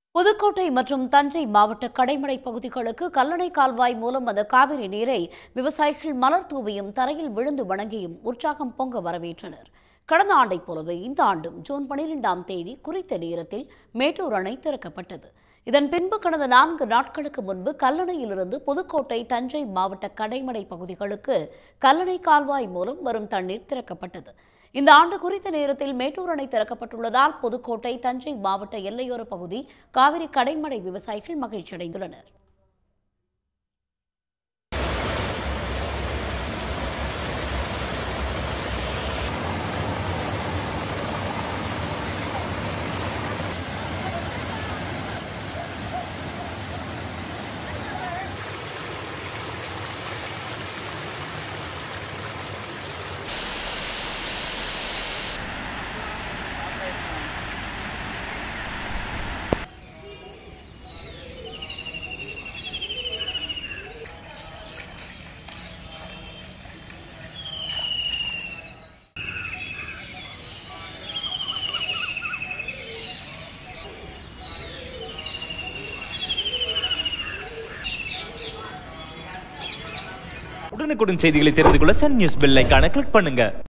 புதுக்கோட்டை மற்றும் தஞ்சை மாவட்ட கடைமடை பகுதிகளுக்கு கல்லணை கால்வாய் மூலம் அந்த காவிரி நீரை விவசாயிகள் மலர் தூவியும் தரையில் விழுந்து வணங்கியும் உற்சாகம் பொங்க வரவேற்றனர் கடந்த ஆண்டைப் போலவே இந்த ஆண்டும் ஜூன் பனிரெண்டாம் தேதி குறித்த நேரத்தில் மேட்டூர் அணை திறக்கப்பட்டது இதன் பின்பு கடந்த நான்கு நாட்களுக்கு முன்பு கல்லணையிலிருந்து புதுக்கோட்டை தஞ்சை மாவட்ட கடைமடை பகுதிகளுக்கு கல்லணை கால்வாய் மூலம் வரும் தண்ணீர் திறக்கப்பட்டது இந்த ஆண்டு குறித்த நேரத்தில் மேட்டூர் அணை திறக்கப்பட்டுள்ளதால் புதுக்கோட்டை தஞ்சை மாவட்ட எல்லையோர பகுதி காவிரி கடைமடை விவசாயிகள் மகிழ்ச்சியடைந்துள்ளனர் உடனுக்குடன் செய்திகளை தெரிந்து கொள்ள சன் நியூஸ் பெல் ஐகானை கிளிக் பண்ணுங்க